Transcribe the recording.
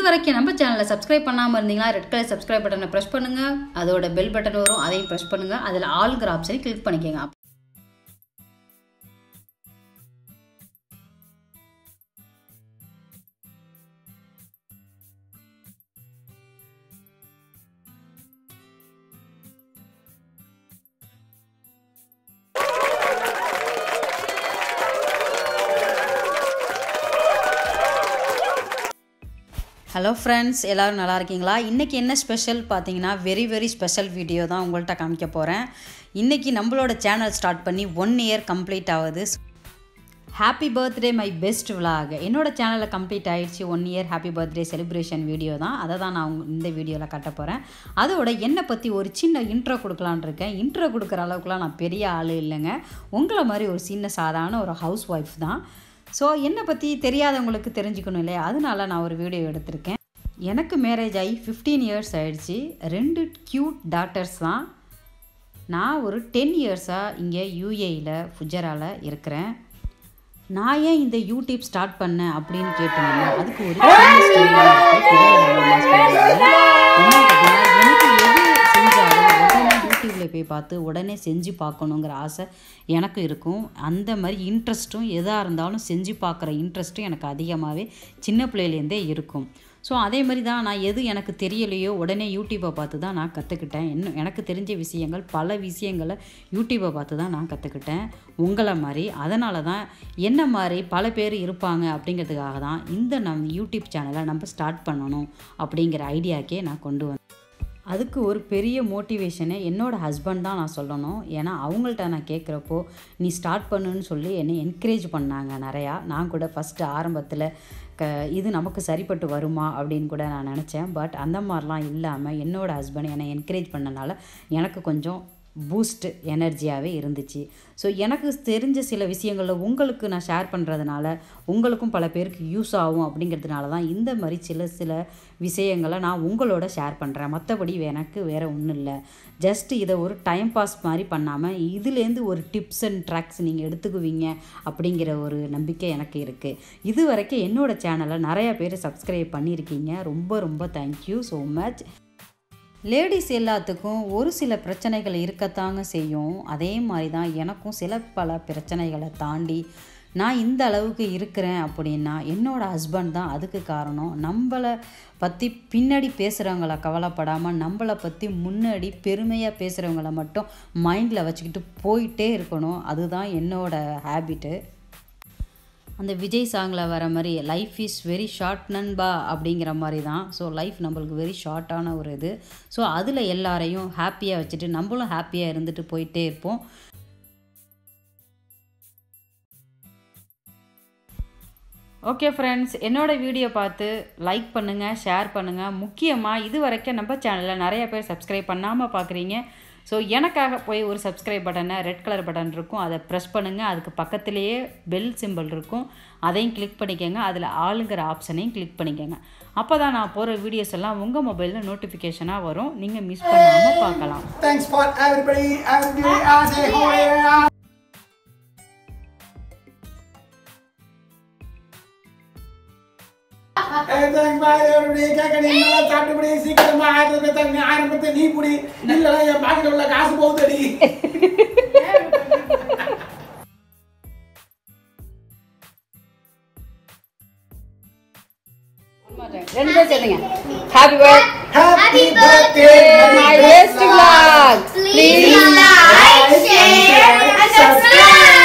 வரைக்கும் நம்ம சேனலை சப்ஸ்கிரைப் பண்ணாமல் இருந்தீங்கன்னா ரெட் கலர் சப்ஸ்கிரைப் பட்டனை ப்ரெஸ் பண்ணுங்கள் அதோட பெல் பட்டன் வரும் அதையும் ப்ரெஸ் பண்ணுங்கள் அதில் ஆளுங்கிற ஆப்ஷனை கிளிக் பண்ணிக்கோங்க ஹலோ ஃப்ரெண்ட்ஸ் எல்லோரும் நல்லா இருக்கீங்களா இன்றைக்கி என்ன ஸ்பெஷல் பார்த்தீங்கன்னா வெரி வெரி ஸ்பெஷல் வீடியோ தான் உங்கள்கிட்ட காமிக்க போகிறேன் இன்றைக்கி நம்மளோட சேனல் ஸ்டார்ட் பண்ணி ஒன் இயர் கம்ப்ளீட் ஆகுது happy birthday my best vlog என்னோட சேனலில் கம்ப்ளீட் ஆயிடுச்சு one year happy birthday celebration video தான் அதை தான் நான் உங்க- இந்த வீடியோவில் காட்ட போகிறேன் அதோட என்னை பற்றி ஒரு சின்ன இன்ட்ரோ கொடுக்கலான்னு இருக்கேன் இன்ட்ரோ கொடுக்குற அளவுக்குலாம் நான் பெரிய ஆள் இல்லைங்க உங்களை மாதிரி ஒரு சின்ன சாதாரண ஒரு ஹவுஸ் ஒய்ஃப் தான் ஸோ என்னை பற்றி தெரியாதவங்களுக்கு தெரிஞ்சுக்கணும் இல்லையா அதனால நான் ஒரு வீடியோ எடுத்திருக்கேன் எனக்கு மேரேஜ் ஆகி ஃபிஃப்டீன் இயர்ஸ் ஆயிடுச்சு ரெண்டு க்யூட் டாட்டர்ஸ் தான் நான் ஒரு டென் இயர்ஸாக இங்கே யூஏயில் ஃபுஜராவில் இருக்கிறேன் நான் ஏன் இந்த யூடியூப் ஸ்டார்ட் பண்ணேன் அப்படின்னு கேட்டோம்னா அதுக்கு ஒரு சின்ன story இருக்கு. பின்னாடி நான் உங்க story சொல்றேன். என்ன பத்தினா, எனக்கு எது செஞ்சாலும் உடனே யூடியூப்ல போய் பார்த்து உடனே செஞ்சு பார்க்கணுங்கிற ஆசை எனக்கு இருக்கும் அந்த மாதிரி இன்ட்ரெஸ்ட்டும் எதாக இருந்தாலும் செஞ்சு பார்க்குற இன்ட்ரெஸ்ட்டும் எனக்கு அதிகமாகவே சின்ன பிள்ளையிலேருந்தே இருக்கும் ஸோ அதே மாதிரி தான் நான் எது எனக்கு தெரியலையோ உடனே யூடியூப்பை பார்த்து தான் நான் கற்றுக்கிட்டேன் இன்னும் எனக்கு தெரிஞ்ச விஷயங்கள் பல விஷயங்களை யூடியூப்பை பார்த்து தான் நான் கற்றுக்கிட்டேன் உங்களை மாதிரி அதனால தான் என்ன மாதிரி பல பேர் இருப்பாங்க அப்படிங்கிறதுக்காக தான் இந்த நம் யூடியூப் சேனலை நம்ம ஸ்டார்ட் பண்ணணும் அப்படிங்கிற ஐடியாக்கே நான் கொண்டு வந்தேன் அதுக்கு ஒரு பெரிய மோட்டிவேஷனே என்னோடய ஹஸ்பண்ட் தான் நான் சொல்லணும் ஏன்னா அவங்கள்ட்ட நான் கேட்குறப்போ நீ ஸ்டார்ட் பண்ணுன்னு சொல்லி என்னை என்கரேஜ் பண்ணாங்க நிறையா நான் கூட ஃபஸ்ட்டு ஆரம்பத்தில் க இது நமக்கு சரிப்பட்டு வருமா அப்படின்னு கூட நான் நினச்சேன் பட் அந்த மாதிரிலாம் இல்லாமல் என்னோடய ஹஸ்பண்ட் என்னை என்கரேஜ் பண்ணனால எனக்கு கொஞ்சம் பூஸ்ட் எனர்ஜியாகவே இருந்துச்சு ஸோ எனக்கு தெரிஞ்ச சில விஷயங்களில் உங்களுக்கு நான் ஷேர் பண்ணுறதுனால உங்களுக்கும் பல பேருக்கு யூஸ் ஆகும் அப்படிங்கிறதுனால தான் இந்த மாதிரி சில சில விஷயங்களை நான் உங்களோட ஷேர் பண்ணுறேன் மற்றபடி எனக்கு வேறு ஒன்றும் இல்லை ஜஸ்ட் இதை ஒரு டைம் பாஸ் மாதிரி பண்ணாமல் இதுலேருந்து ஒரு டிப்ஸ் அண்ட் ட்ராக்ஸ் நீங்கள் எடுத்துக்குவீங்க அப்படிங்கிற ஒரு நம்பிக்கை எனக்கு இருக்குது இது வரைக்கும் என்னோடய சேனலை நிறையா பேர் சப்ஸ்கிரைப் பண்ணியிருக்கீங்க ரொம்ப ரொம்ப தேங்க்யூ ஸோ மச் லேடிஸ் எல்லாத்துக்கும் ஒரு சில பிரச்சனைகள் இருக்கத்தாங்க செய்யும் அதே மாதிரி தான் எனக்கும் சில பல பிரச்சனைகளை தாண்டி நான் இந்த அளவுக்கு இருக்கிறேன் அப்படின்னா என்னோடய ஹஸ்பண்ட் தான் அதுக்கு காரணம் நம்மளை பற்றி பின்னாடி பேசுகிறவங்கள கவலைப்படாமல் நம்மளை பற்றி முன்னாடி பெருமையாக பேசுகிறவங்கள மட்டும் மைண்டில் வச்சுக்கிட்டு போயிட்டே இருக்கணும் அதுதான் என்னோடய ஹேபிட்டு அந்த விஜய் சாங்கில் வர மாதிரி லைஃப் இஸ் வெரி ஷார்ட் நண்பா அப்படிங்கிற மாதிரி தான் ஸோ லைஃப் நம்மளுக்கு வெரி ஷார்ட்டான ஒரு இது ஸோ அதில் எல்லாரையும் ஹாப்பியாக வச்சுட்டு நம்மளும் ஹாப்பியாக இருந்துட்டு போயிட்டே இருப்போம் ஓகே ஃப்ரெண்ட்ஸ் என்னோட வீடியோ பார்த்து லைக் பண்ணுங்கள் ஷேர் பண்ணுங்கள் முக்கியமாக இது வரைக்கும் நம்ம சேனலில் நிறைய பேர் சப்ஸ்கிரைப் பண்ணாமல் பார்க்குறீங்க ஸோ எனக்காக போய் ஒரு சப்ஸ்கிரைப் பட்டனை ரெட் கலர் பட்டன் இருக்கும் அதை ப்ரெஸ் பண்ணுங்கள் அதுக்கு பக்கத்துலேயே பெல் சிம்பிள் இருக்கும் அதையும் கிளிக் பண்ணிக்கோங்க அதில் ஆளுங்கிற ஆப்ஷனையும் கிளிக் பண்ணிக்கோங்க அப்போ தான் நான் போகிற வீடியோஸ் எல்லாம் உங்கள் மொபைலில் நோட்டிஃபிகேஷனாக வரும் நீங்கள் மிஸ் பண்ணாமல் பார்க்கலாம் Thanks for everybody, everybody, I say oh yeah. Hey, thanks for everybody, கேக்கடி, நல்லா சாப்பிட்டுபடி, சீக்கிரமா ஆயிரத்தி ரூபாய் தங்க, ஆயிரம் ரூபாய் நீ புடி. இல்லைன்னா என் பாக்கெட்ல உள்ள காசு போகுதடி. ரெண்டு பேர் சேர்த்துங்க happy birth Happy birthday, my best vlog. Please like, share, and subscribe.